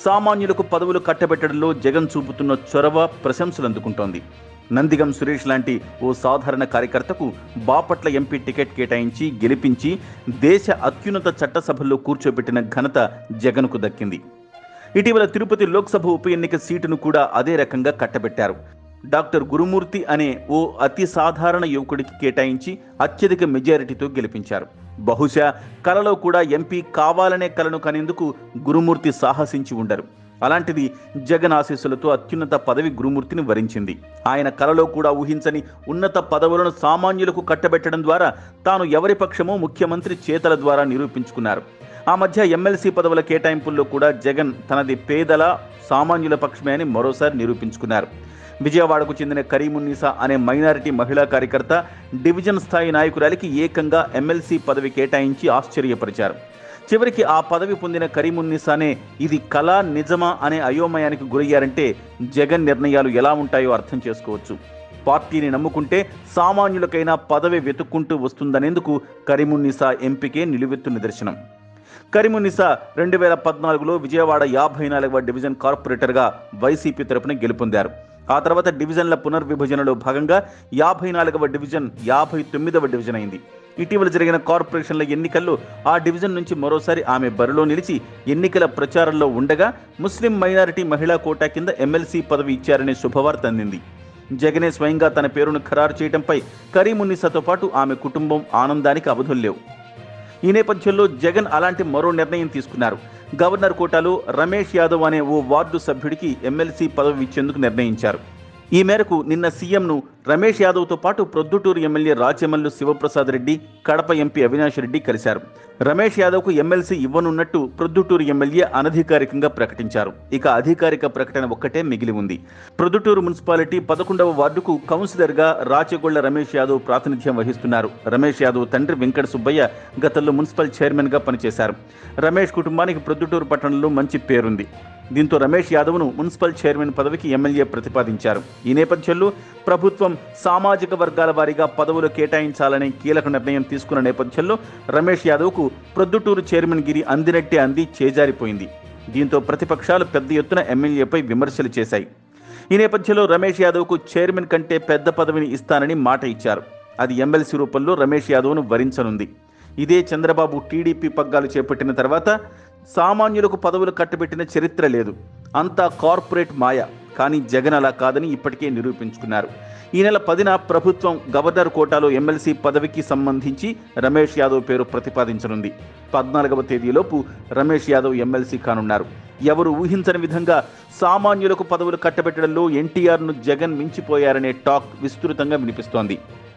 సామాన్యులకు పదవులు కట్టబెట్టడంలో జగన్ చూపుతున్న చొరవ ప్రశంసలు అందుకుంటోంది నందిగం సురేష్ లాంటి ఓ సాధారణ కార్యకర్తకు బాపట్ల ఎంపీ టికెట్ కేటాయించి గెలిపించి దేశ అత్యున్నత చట్టసభల్లో కూర్చోబెట్టిన ఘనత జగన్కు దక్కింది ఇటీవల తిరుపతి లోక్సభ ఉప ఎన్నిక సీటును కూడా అదే రకంగా కట్టబెట్టారు డాక్టర్ గురుమూర్తి అనే ఓ అతి సాధారణ యువకుడికి కేటాయించి అత్యధిక మెజారిటీతో గెలిపించారు బహుశా కలలో కూడా ఎంపీ కావాలనే కలను కనేందుకు గురుమూర్తి సాహసించి ఉండరు అలాంటిది జగన్ ఆశీస్సులతో అత్యున్నత పదవి గురుమూర్తిని వరించింది ఆయన కలలో కూడా ఊహించని ఉన్నత పదవులను సామాన్యులకు కట్టబెట్టడం ద్వారా తాను ఎవరి పక్షమో ముఖ్యమంత్రి చేతల ద్వారా నిరూపించుకున్నారు ఆ మధ్య ఎమ్మెల్సీ పదవుల కేటాయింపుల్లో కూడా జగన్ తనది పేదల సామాన్యుల పక్షమే అని మరోసారి నిరూపించుకున్నారు విజయవాడకు చెందిన కరీమున్నీసా అనే మైనారిటీ మహిళా కార్యకర్త డివిజన్ స్థాయి నాయకురాలికి ఏకంగా ఎమ్మెల్సీ పదవి కేటాయించి ఆశ్చర్యపరిచారు చివరికి ఆ పదవి పొందిన కరీమున్నీసానే ఇది కళ నిజమా అనే అయోమయానికి గురయ్యారంటే జగన్ నిర్ణయాలు ఎలా ఉంటాయో అర్థం చేసుకోవచ్చు పార్టీని నమ్ముకుంటే సామాన్యులకైనా పదవి వెతుక్కుంటూ వస్తుందనేందుకు కరీమున్నీసా ఎంపికే నిలువెత్తు నిదర్శనం కరీమున్నీసా రెండు వేల పద్నాలుగులో విజయవాడ యాభై నాలుగవ డివిజన్ కార్పొరేటర్గా వైసీపీ తరపున గెలుపొందారు ఆ తర్వాత డివిజన్ల పునర్విభజనలో భాగంగా యాభై నాలుగవ డివిజన్ యాభై తొమ్మిదవ డివిజన్ అయింది ఇటీవల జరిగిన కార్పొరేషన్ల ఎన్నికల్లో ఆ డివిజన్ నుంచి మరోసారి ఆమె బరిలో నిలిచి ఎన్నికల ప్రచారంలో ఉండగా ముస్లిం మైనారిటీ మహిళా కోటా కింద ఎమ్మెల్సీ పదవి ఇచ్చారనే శుభవార్త అందింది జగనే స్వయంగా తన పేరును ఖరారు చేయడంపై కరీమున్నీసాతో పాటు ఆమె కుటుంబం ఆనందానికి అవధులు లేవు ఈ నేపథ్యంలో జగన్ అలాంటి మరో నిర్ణయం తీసుకున్నారు గవర్నర్ కోటాలో రమేష్ యాదవ్ అనే ఓ వార్డు సభ్యుడికి ఎమ్మెల్సీ పదవి ఇచ్చేందుకు నిర్ణయించారు ఈ మేరకు నిన్న సీఎంను రమేష్ యాదవ్తో పాటు ప్రొద్దుటూరు ఎమ్మెల్యే రాజమల్లు శివప్రసాద్ రెడ్డి కడప ఎంపీ అవినాష్ రెడ్డి కలిశారు రమేష్ యాదవ్కు ఎమ్మెల్సీ ఇవ్వనున్నట్టు ప్రొద్దుటూరు ఎమ్మెల్యే అనధికారికంగా ప్రకటించారు ఇక అధికారిక ప్రకటన ఒక్కటే మిగిలి ఉంది ప్రొద్దుటూరు మున్సిపాలిటీ పదకొండవ వార్డుకు కౌన్సిలర్గా రాచగొళ్ల రమేష్ యాదవ్ ప్రాతినిధ్యం వహిస్తున్నారు రమేష్ యాదవ్ తండ్రి వెంకట సుబ్బయ్య గతంలో మున్సిపల్ చైర్మన్గా పనిచేశారు రమేష్ కుటుంబానికి ప్రొద్దుటూరు పట్టణంలో మంచి పేరుంది దీంతో రమేష్ యాదవ్ను మున్సిపల్ చైర్మన్ పదవికి ఎమ్మెల్యే ప్రతిపాదించారు ఈ నేపథ్యంలో ప్రభుత్వం సామాజిక వర్గాల వారీగా పదవులు కేటాయించాలనే కీలక నిర్ణయం తీసుకున్న నేపథ్యంలో రమేష్ యాదవ్కు ప్రొద్దుటూరు చైర్మన్ గిరి అందినట్టే అంది చేజారిపోయింది దీంతో ప్రతిపక్షాలు పెద్ద ఎత్తున ఎమ్మెల్యేపై విమర్శలు చేశాయి ఈ నేపథ్యంలో రమేష్ యాదవ్కు చైర్మన్ కంటే పెద్ద పదవిని ఇస్తానని మాట ఇచ్చారు అది ఎమ్మెల్సీ రూపంలో రమేష్ యాదవ్ను వరించనుంది ఇదే చంద్రబాబు టీడీపీ పగ్గాలు చేపట్టిన తర్వాత సామాన్యులకు పదవులు కట్టబెట్టిన చరిత్ర లేదు అంతా కార్పొరేట్ మాయ కానీ జగన్ అలా కాదని ఇప్పటికే నిరూపించుకున్నారు ఈ నెల పదిన ప్రభుత్వం గవర్నర్ కోటాలో ఎమ్మెల్సీ పదవికి సంబంధించి రమేష్ యాదవ్ పేరు ప్రతిపాదించనుంది పద్నాలుగవ తేదీలోపు రమేష్ యాదవ్ ఎమ్మెల్సీ కానున్నారు ఎవరు ఊహించని విధంగా సామాన్యులకు పదవులు కట్టబెట్టడంలో ఎన్టీఆర్ను జగన్ మించిపోయారనే టాక్ విస్తృతంగా వినిపిస్తోంది